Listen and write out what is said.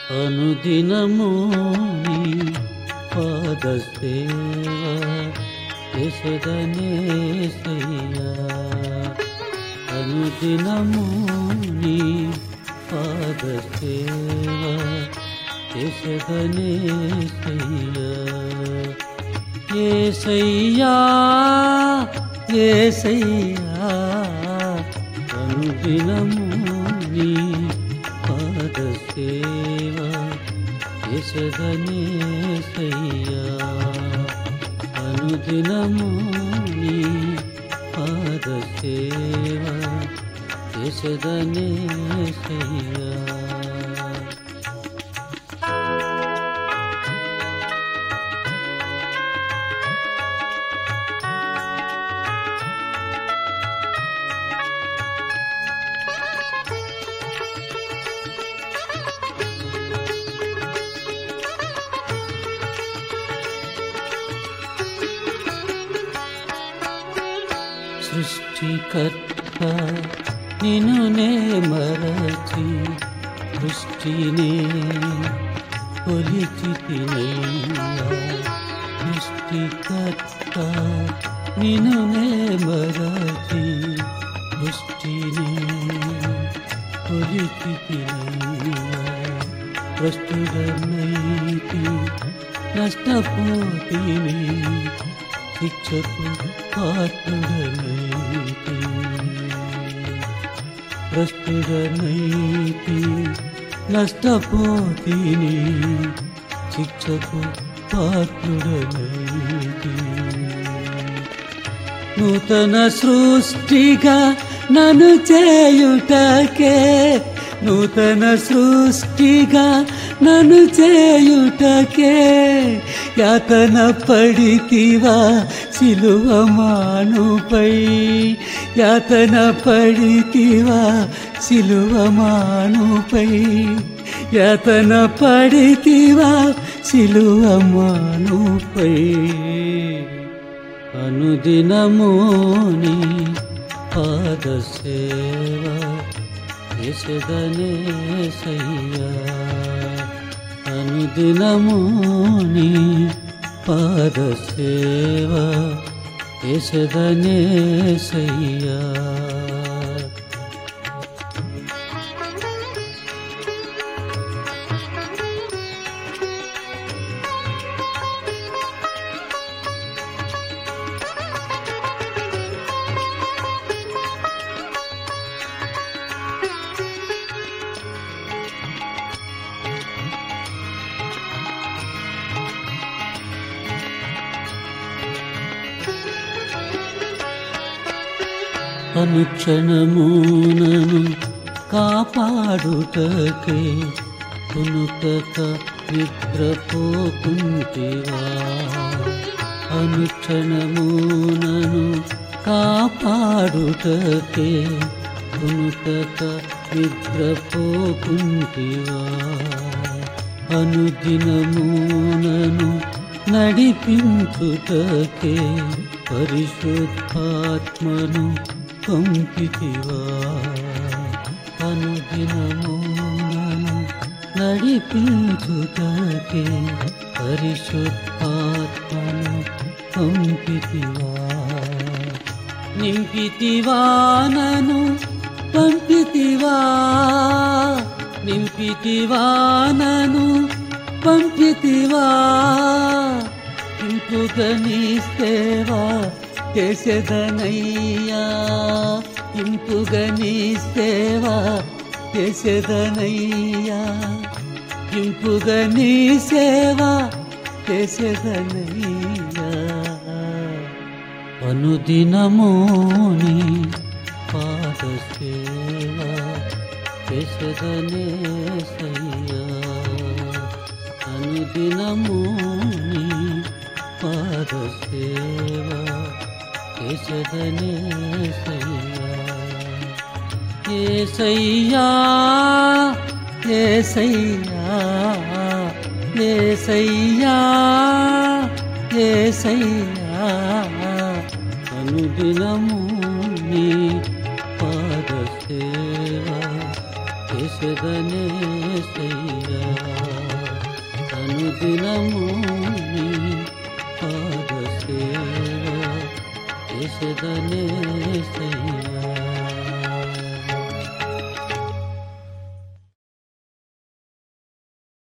అనుదినము నీ పాద సేవ చేసదనే సయ్యా అనుదినము నీ పాద సేవ చేసదనే సయ్యా ఏసయ్యా ఏసయ్యా అనుదినము నీ పాద సేవ చేసదనే సయ్యా అనుదినము నీ పాద సేవ చేసదనే సయ్యా సృష్టికర్త నిన్ను నే మరచి సృష్టినే కొలిచితినయ్యా సృష్టికర్త నిన్ను నే మరచి సృష్టినే కొలిచితినయ్యా ప్రస్తుతమైతి నష్టపోతిని శిక్షకు పాత్రుడనైతి ప్రస్తుడనైతి నష్టపోతిని శిక్షకు పాత్రుడనైతి నూతన సృష్టిగా నన్ను చేయుటకే నూతన సృష్టిగా నన్ను చేయుటకే యాతన పడితివా సిలువ మానుపై యాతన పడితివా సిలువ మానుపై యాతన పడితివా సిలువ మానుపై అనుదినమోని పాద సేవ యశదనే సయ్యా అనుదినమోని పాద సేవ యశదనే సయ్యా అనుక్షణమునను కాపాడుటకే పునుకక నిద్రపోకుంటివా అనుక్షణమునను కాపాడుటకే పునుకక నిద్రపోకుంటివా అనుదినమునను నడిపించుటకే పరిశుద్ధాత్మను పంపితివా అనుదినమునను నడిపించుటకే పరిశుద్ధాత్మను పంపితివా నింపితివా నను పంపితివా నింపితివా నను పంపితివా ఇంపుగని సేవా చేసెదనయ్యా ఇంపుగని సేవా చేసెదనయ్యా ఇంపుగని సేవా చేసెదనయ్యా అనుదినమోని పాద సేవ చేసదనే సయ్యా అనుదినమోని పాద సేవ చేసదనే సయ్యా ఏసయ్యా ఏసయ్యా ఏసయ్యా ఏసయ్యా అనుదినము నీ పాద సేవ చేసదనే సయ్యా అనుదినము నీ పాద సేవ చేసదనే సయ్యా